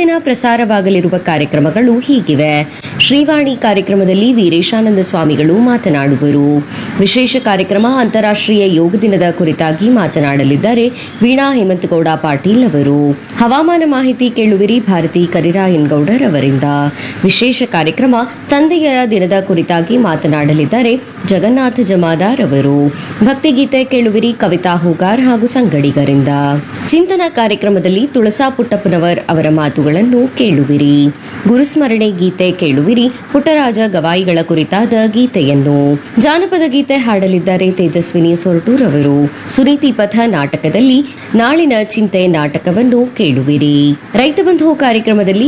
ಪ್ರತಿದಿನ ಪ್ರಸಾರವಾಗಲಿರುವ ಕಾರ್ಯಕ್ರಮಗಳು ಹೀಗಿವೆ ಶ್ರೀವಾಣಿ ಕಾರ್ಯಕ್ರಮದಲ್ಲಿ ವೀರೇಶಾನಂದ ಸ್ವಾಮಿಗಳು ಮಾತನಾಡುವರು ವಿಶೇಷ ಕಾರ್ಯಕ್ರಮ ಅಂತಾರಾಷ್ಟ್ರೀಯ ಯೋಗ ದಿನದ ಕುರಿತಾಗಿ ಮಾತನಾಡಲಿದ್ದಾರೆ ವೀಣಾ ಹೇಮಂತಗೌಡ ಪಾಟೀಲ್ ಅವರು ಹವಾಮಾನ ಮಾಹಿತಿ ಕೇಳುವಿರಿ ಭಾರತಿ ಕರಿರಾಯನ್ ಗೌಡರ್ ಅವರಿಂದ ವಿಶೇಷ ಕಾರ್ಯಕ್ರಮ ತಂದೆಯರ ದಿನದ ಕುರಿತಾಗಿ ಮಾತನಾಡಲಿದ್ದಾರೆ ಜಗನ್ನಾಥ ಜಮಾದಾರ್ ಅವರು ಭಕ್ತಿಗೀತೆ ಕೇಳುವಿರಿ ಕವಿತಾ ಹೂಗಾರ್ ಹಾಗೂ ಸಂಗಡಿಗರಿಂದ ಚಿಂತನ ಕಾರ್ಯಕ್ರಮದಲ್ಲಿ ತುಳಸಾ ಪುಟ್ಟಪ್ಪನವರ್ ಅವರ ಮಾತುಗಳನ್ನು ಕೇಳುವಿರಿ ಗುರುಸ್ಮರಣೆ ಗೀತೆ ಕೇಳುವಿರಿ ಪುಟ್ಟರಾಜ ಗವಾಯಿಗಳ ಕುರಿತಾದ ಗೀತೆಯನ್ನು ಜಾನಪದ ಗೀತೆ ಹಾಡಲಿದ್ದಾರೆ ತೇಜಸ್ವಿನಿ ಸೊರಟೂರ್ ಅವರು ಸುನೀತಿ ಪಥ ನಾಟಕದಲ್ಲಿ ನಾಳಿನ ಚಿಂತೆ ನಾಟಕವನ್ನು ಕೇಳುವಿರಿ ರೈತ ಬಂಧು ಕಾರ್ಯಕ್ರಮದಲ್ಲಿ